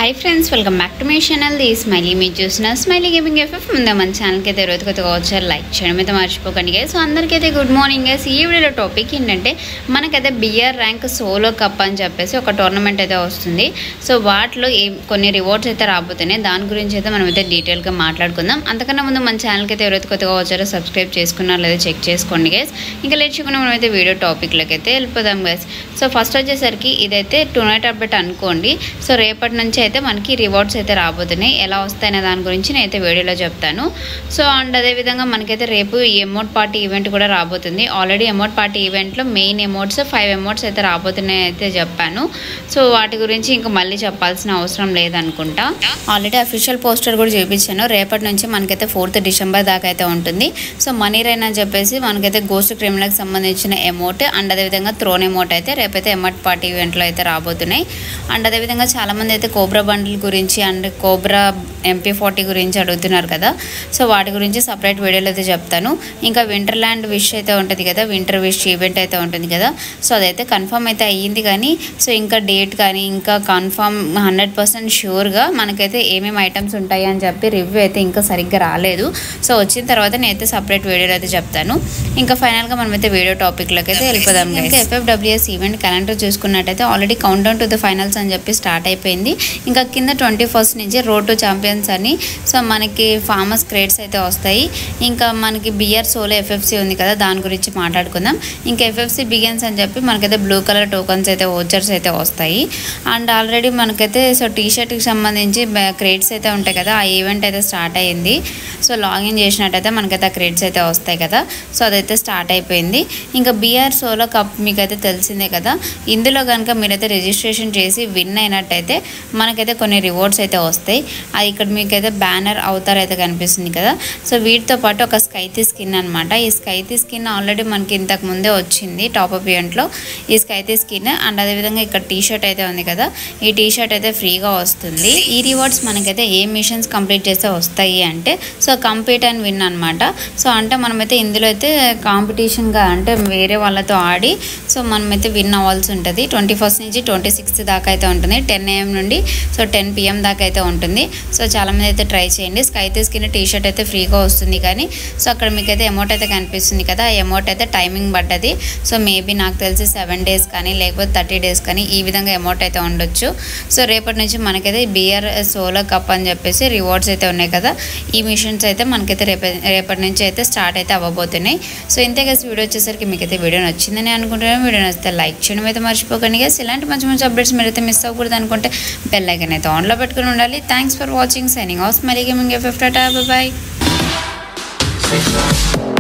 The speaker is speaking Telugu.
Hi friends welcome back to my channel the smiley మీరు చూసిన స్మైలీ గేమింగ్ ఎఫ్ఎఫ్ ముందే మన ఛానల్కి అయితే రోజు కొత్తగా వచ్చారు లైక్ చేయడం అయితే మర్చిపోకండి గైస్ సో అందరికైతే గుడ్ మార్నింగ్ గైస్ ఈ వీడియోలో టాపిక్ ఏంటంటే మనకైతే బిఆర్ ర్యాంక్ సోలో కప్ అని చెప్పేసి ఒక టోర్నమెంట్ అయితే వస్తుంది సో వాటిలో ఏ కొన్ని రివార్డ్స్ అయితే రాబోతున్నాయి దాని గురించి అయితే మనం అయితే డీటెయిల్గా మాట్లాడుకుందాం అంతకన్నా ముందు మన ఛానల్కి అయితే ఎవరైతే కొత్తగా వచ్చారో సబ్స్క్రైబ్ చేసుకున్నారో లేదో చెక్ చేసుకోండి గైస్ ఇంకా లేట్ చేయకుండా మనం అయితే వీడియో టాపిక్లోకి అయితే వెళ్ళిపోదాం గైస్ సో ఫస్ట్ వచ్చేసరికి ఇదైతే టూ నైట్ అప్డేట్ అనుకోండి సో రేపటి నుంచి అయితే మనకి రివార్డ్స్ అయితే రాబోతున్నాయి ఎలా వస్తాయనే దాని గురించి నేనైతే వీడియోలో చెప్తాను సో అండ్ అదేవిధంగా మనకైతే రేపు ఈ ఎమౌంట్ పార్టీ ఈవెంట్ కూడా రాబోతుంది ఆల్రెడీ ఎమౌంట్ పార్టీ ఈవెంట్లో మెయిన్ ఎమౌంట్స్ ఫైవ్ ఎమౌంట్స్ అయితే రాబోతున్నాయి అయితే చెప్పాను సో వాటి గురించి ఇంకా మళ్ళీ చెప్పాల్సిన అవసరం లేదనుకుంటా ఆల్రెడీ అఫీషియల్ పోస్టర్ కూడా చూపించాను రేపటి నుంచి మనకైతే ఫోర్త్ డిసెంబర్ దాకా అయితే ఉంటుంది సో మనీ రైన్ అని చెప్పేసి మనకైతే గోస్ట్ క్రిమినల్కి సంబంధించిన ఎమౌంట్ అండ్ అదేవిధంగా త్రోన్ ఎమౌంట్ అయితే రేపైతే ఎమౌంట్ పార్టీ ఈవెంట్లో అయితే రాబోతున్నాయి అండ్ అదేవిధంగా చాలామంది అయితే కోబ్రా బండిల్ గురించి అండ్ కోబ్రా ఎంపీ ఫార్టీ గురించి అడుగుతున్నారు కదా సో వాటి గురించి సపరేట్ వీడియోలో అయితే చెప్తాను ఇంకా వింటర్ ల్యాండ్ విష్ అయితే ఉంటుంది కదా వింటర్ విష్ ఈవెంట్ అయితే ఉంటుంది కదా సో అదైతే కన్ఫర్మ్ అయితే అయ్యింది కానీ సో ఇంకా డేట్ కానీ ఇంకా కన్ఫర్మ్ హండ్రెడ్ పర్సెంట్ షూర్గా మనకైతే ఏమేమి ఐటమ్స్ ఉంటాయి అని చెప్పి రివ్యూ అయితే ఇంకా సరిగ్గా రాలేదు సో వచ్చిన తర్వాత నేనైతే సపరేట్ వీడియోలో అయితే చెప్తాను ఇంకా ఫైనల్గా మనమైతే వీడియో టాపిక్లోకి అయితే వెళ్ళిపోదాం ఇంకా ఎఫ్ఎఫ్డబ్ల్యూఎస్ ఈవెంట్ క్యాలెండర్ చూసుకున్నట్టయితే already count down to the finals అని చెప్పి స్టార్ట్ అయిపోయింది ఇంకా కింద ట్వంటీ ఫస్ట్ నుంచి రోడ్ టు ఛాంపియన్స్ అని సో మనకి ఫామస్ క్రేడ్స్ అయితే వస్తాయి ఇంకా మనకి బిఆర్ సోలో ఎఫ్ఎఫ్సి ఉంది కదా దాని గురించి మాట్లాడుకుందాం ఇంకా ఎఫ్ఎఫ్సి బిగిన్స్ అని చెప్పి మనకైతే బ్లూ కలర్ టోకన్స్ అయితే ఓచర్స్ అయితే వస్తాయి అండ్ ఆల్రెడీ మనకైతే సో టీ షర్ట్కి సంబంధించి క్రేడ్స్ అయితే ఉంటాయి కదా ఆ ఈవెంట్ అయితే స్టార్ట్ అయ్యింది సో లాగిన్ చేసినట్టయితే మనకైతే ఆ క్రేడ్స్ అయితే వస్తాయి కదా సో అదైతే స్టార్ట్ అయిపోయింది ఇంకా బీఆర్ సోలో కప్ మీకైతే తెలిసిందే కదా ఇందులో కనుక మీరైతే రిజిస్ట్రేషన్ చేసి విన్ అయినట్టయితే మనకైతే కొన్ని రివార్డ్స్ అయితే వస్తాయి అది ఇక్కడ మీకైతే బ్యానర్ అవతార్ అయితే కనిపిస్తుంది కదా సో వీటితో పాటు ఒక స్కైతీ స్కిన్ అనమాట ఈ స్కైతీ స్కిన్ ఆల్రెడీ మనకి ఇంతకు ముందే వచ్చింది టాప్ అప్ ఈవెంట్లో ఈ స్కైతీ స్కిన్ అండ్ అదేవిధంగా ఇక్కడ టీ షర్ట్ అయితే ఉంది కదా ఈ టీ షర్ట్ అయితే ఫ్రీగా వస్తుంది ఈ రివార్డ్స్ మనకైతే ఏ మిషన్స్ కంప్లీట్ చేస్తే వస్తాయి అంటే సో కంపీట్ అండ్ విన్ అనమాట సో అంటే మనమైతే ఇందులో అయితే కాంపిటీషన్గా అంటే వేరే వాళ్ళతో ఆడి సో మనమైతే విన్ అవ్వాల్సి ఉంటుంది ట్వంటీ ఫస్ట్ నుంచి ట్వంటీ సిక్స్త్ దాకా అయితే ఉంటుంది టెన్ ఏఎం నుండి సో టెన్ పిఎం దాకా అయితే ఉంటుంది సో చాలామంది అయితే ట్రై చేయండి స్కై తీసుకున్న టీ షర్ట్ అయితే ఫ్రీగా వస్తుంది కానీ సో అక్కడ మీకు అయితే అమౌంట్ అయితే కనిపిస్తుంది కదా ఆ అమౌంట్ అయితే టైమింగ్ పడ్డది సో మేబీ నాకు తెలిసి సెవెన్ డేస్ కానీ లేకపోతే థర్టీ డేస్ కానీ ఈ విధంగా అమౌంట్ అయితే ఉండొచ్చు సో రేపటి నుంచి మనకైతే బిఆర్ సోలో కప్ అని చెప్పేసి రివార్డ్స్ అయితే ఉన్నాయి కదా ఈ మిషన్స్ అయితే మనకైతే రేప రేపటి నుంచి అయితే స్టార్ట్ అయితే అవ్వబోతున్నాయి సో ఇంతే కదా వీడియో వచ్చేసరికి మీకైతే వీడియో నచ్చిందని అనుకుంటున్నాను వీడియో నచ్చితే లైక్ చేయడం అయితే మర్చిపోకండి guys. ఇలాంటి మంచి మంచి అప్డేట్స్ మీరైతే మిస్ అవ్వకూడదు అనుకుంటే బెల్ ఐకన్ అయితే ఆన్లో పెట్టుకుని ఉండాలి thanks for watching signing off మరీ gaming F F tata bye